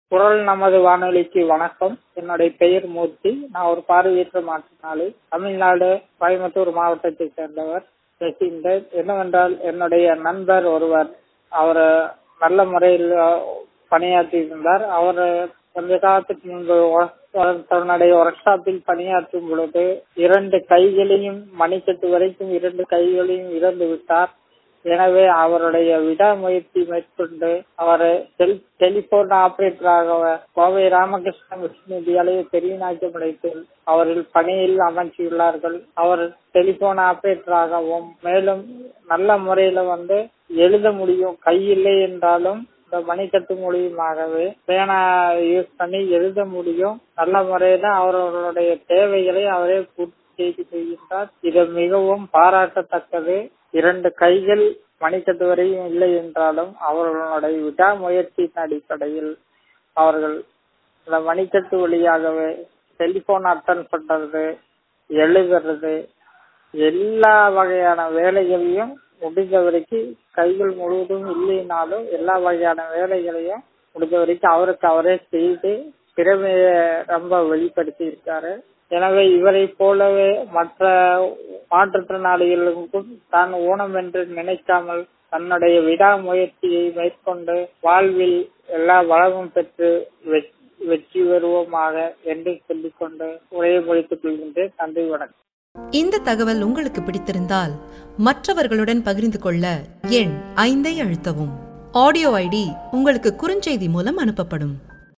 குரல் நமது வானொலிக்கு வணக்கம் என்னுடைய பெயர் மூர்த்தி நான் ஒரு பார்வையற்ற மாற்றுனாளி தமிழ்நாடு கோயம்புத்தூர் மாவட்டத்தை சேர்ந்தவர் பேசுகின்றேன் என்னவென்றால் என்னுடைய நண்பர் ஒருவர் அவர் நல்ல முறையில் பணியாற்றி இருந்தார் அவர் கொஞ்ச காலத்துக்கு முன்பு தன்னுடைய ஒர்க் ஷாப்பில் பணியாற்றும் பொழுது இரண்டு கைகளையும் மணிக்கட்டு வரைக்கும் இரண்டு கைகளையும் இழந்து விட்டார் எனவே அவருடைய விடாமுயற்சி மேற்கொண்டு அவர் டெலிபோன் ஆபரேட்டராக கோவை ராமகிருஷ்ண விஸ்வவித்யாலய பெரியநாயக்கமடைத்தில் அவர்கள் பணியில் அமைச்சியுள்ளார்கள் அவர் டெலிபோன் ஆபரேட்டராகவும் மேலும் நல்ல முறையில வந்து எழுத முடியும் கை இல்லை என்றாலும் இந்த மணிக்கட்டு மூலியமாகவே பேனா யூஸ் பண்ணி எழுத முடியும் நல்ல முறையில அவர்களுடைய தேவைகளை அவரே பூர்த்தி செய்து செய்கின்றார் இது மிகவும் பாராட்டத்தக்கது இரண்டு கைகள் மணிக்கட்டு வரையும் இல்லை என்றாலும் அவர்களுடைய விடாமுயற்சியின் அடிப்படையில் அவர்கள் இந்த மணிக்கட்டு வழியாகவே டெலிபோன் அட்டன் பண்றது எழுதுறது எல்லா வகையான வேலைகளையும் முடிஞ்ச வரைக்கும் கைகள் முழுவதும் இல்லைனாலும் எல்லா வகையான வேலைகளையும் முடிஞ்ச வரைக்கும் அவருக்கு அவரே செய்து திறமைய ரொம்ப வெளிப்படுத்தி இருக்காரு எனவே இவரை போலவே மற்ற மாற்றுத்திறனாளிகளுக்கும் தான் ஊனம் என்று நினைக்காமல் தன்னுடைய விடாமுயற்சியை மேற்கொண்டு வாழ்வில் எல்லா வளமும் பெற்று வெற்றி பெறுவோமாக என்று சொல்லிக்கொண்டு உரையை முடித்துக் கொள்கின்றேன் நன்றி வணக்கம் இந்த தகவல் உங்களுக்கு பிடித்திருந்தால் மற்றவர்களுடன் பகிர்ந்து கொள்ள எண் ஐந்தை அழுத்தவும் ஆடியோ ஐடி உங்களுக்கு குறுஞ்செய்தி மூலம் அனுப்பப்படும்